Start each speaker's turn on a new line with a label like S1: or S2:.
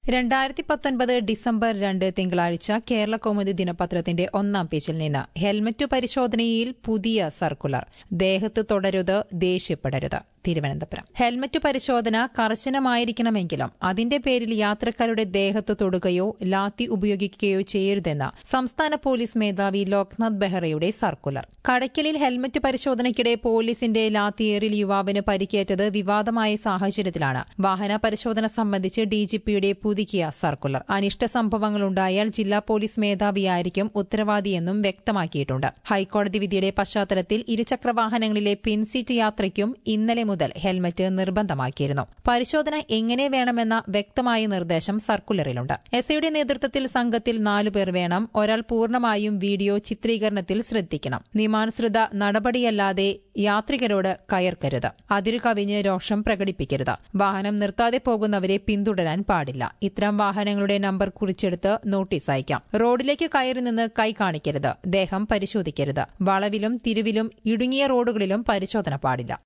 S1: രണ്ടായിരത്തി പത്തൊൻപത് ഡിസംബർ രണ്ട് തിങ്കളാഴ്ച കേരള കൗമുദി ദിനപത്രത്തിന്റെ ഒന്നാം പേജിൽ നിന്ന് ഹെൽമറ്റ് പരിശോധനയിൽ പുതിയ സർക്കുലർ ദേഹത്ത് തുടരുത് ദേഷ്യപ്പെടരുത് തിരുവനന്തപുരം ഹെൽമറ്റ് പരിശോധന കർശനമായിരിക്കണമെങ്കിലും അതിന്റെ പേരിൽ യാത്രക്കാരുടെ ദേഹത്ത് തൊടുകയോ ലാത്തി ഉപയോഗിക്കുകയോ ചെയ്യരുതെന്ന് സംസ്ഥാന പോലീസ് മേധാവി ലോക്നാഥ് ബെഹ്റയുടെ സർക്കുലർ കടയ്ക്കലിൽ ഹെൽമറ്റ് പരിശോധനയ്ക്കിടെ പോലീസിന്റെ ലാത്തിയേറിൽ യുവാവിന് പരിക്കേറ്റത് വിവാദമായ സാഹചര്യത്തിലാണ് വാഹന പരിശോധന സംബന്ധിച്ച് ഡിജിപിയുടെ പുതുക്കിയ സർക്കുലർ അനിഷ്ട സംഭവങ്ങളുണ്ടായാൽ ജില്ലാ പോലീസ് മേധാവിയായിരിക്കും ഉത്തരവാദിയെന്നും വ്യക്തമാക്കിയിട്ടുണ്ട് ഹൈക്കോടതി വിധിയുടെ പശ്ചാത്തലത്തിൽ ഇരുചക്രവാഹനങ്ങളിലെ പിൻസീറ്റ് യാത്രയ്ക്കും ഇന്നലെ മുതൽ ഹെൽമറ്റ് നിർബന്ധമാക്കിയിരുന്നു പരിശോധന എങ്ങനെ വേണമെന്ന വ്യക്തമായ നിർദ്ദേശം സർക്കുലറിലുണ്ട് എസ് ഐയുടെ നേതൃത്വത്തിൽ സംഘത്തിൽ നാലുപേർ വേണം ഒരാൾ പൂർണ്ണമായും വീഡിയോ ചിത്രീകരണത്തിൽ ശ്രദ്ധിക്കണം നിയമാനുസൃത നടപടിയല്ലാതെ യാത്രികരോട് കയർക്കരുത് അതിരു കവിഞ്ഞ് രോഷം പ്രകടിപ്പിക്കരുത് വാഹനം നിർത്താതെ പോകുന്നവരെ പിന്തുടരാൻ പാടില്ല ഇത്തരം വാഹനങ്ങളുടെ നമ്പർ കുറിച്ചെടുത്ത് നോട്ടീസ് അയക്കാം റോഡിലേക്ക് കയറി നിന്ന് കൈ കാണിക്കരുത് ദേഹം പരിശോധിക്കരുത് വളവിലും തിരുവിലും ഇടുങ്ങിയ റോഡുകളിലും പരിശോധന പാടില്ല